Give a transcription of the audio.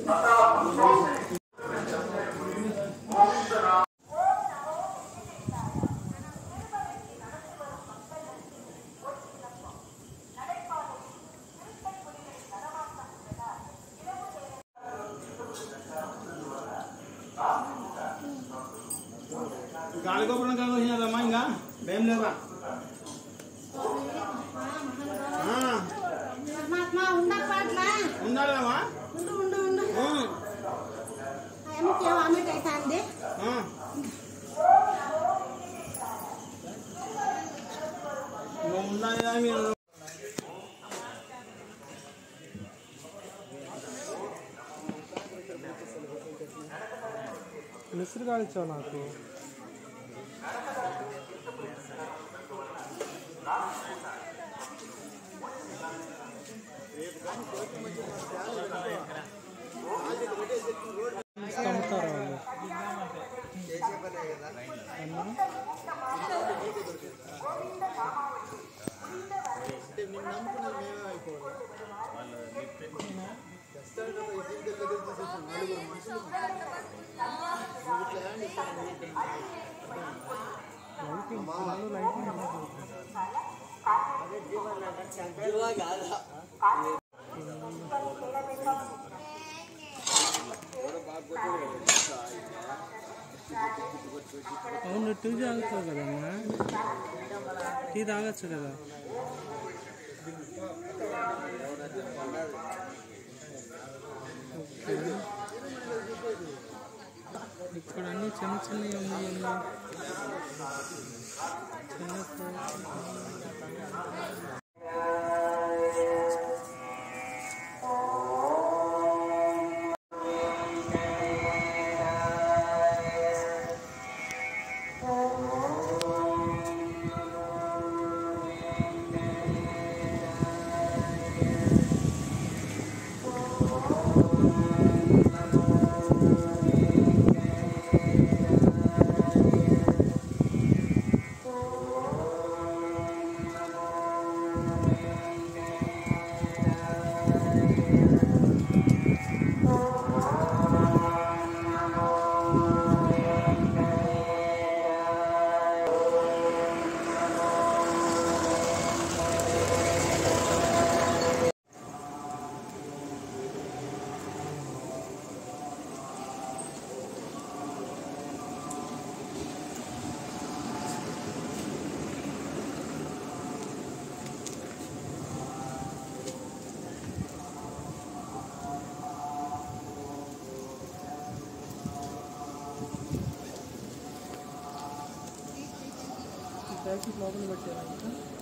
గాలిగోపురం కాకొచ్చినారమ్మా ఇంకా భయం లేదా ఆ, పరమాత్మ ఉండపాట్లా ఉండాలమ్మా ఉండు ఉండు ఉండు ఆ, ఆమెకి వామిట్ అవుతుంది ఆ. ఇంకా ఉండాలి మీరు మిస్ర్ కాడిచ్చావు నాకు అమ్ముతారా వాళ్ళు అన్నా? లైటింగ్ ఫుల్ లైటింగ్ ఉన్నది. అవును టీ తాగుతావు కదమ్మా టీ తాగొచ్చు కదా ఓకే. ఇక్కడ అన్ని చిన్న చిన్నవి ఉన్నాయి అన్నీ. చిన్న ప్యాకెట్ లోపల పెట్టారా ఇంకా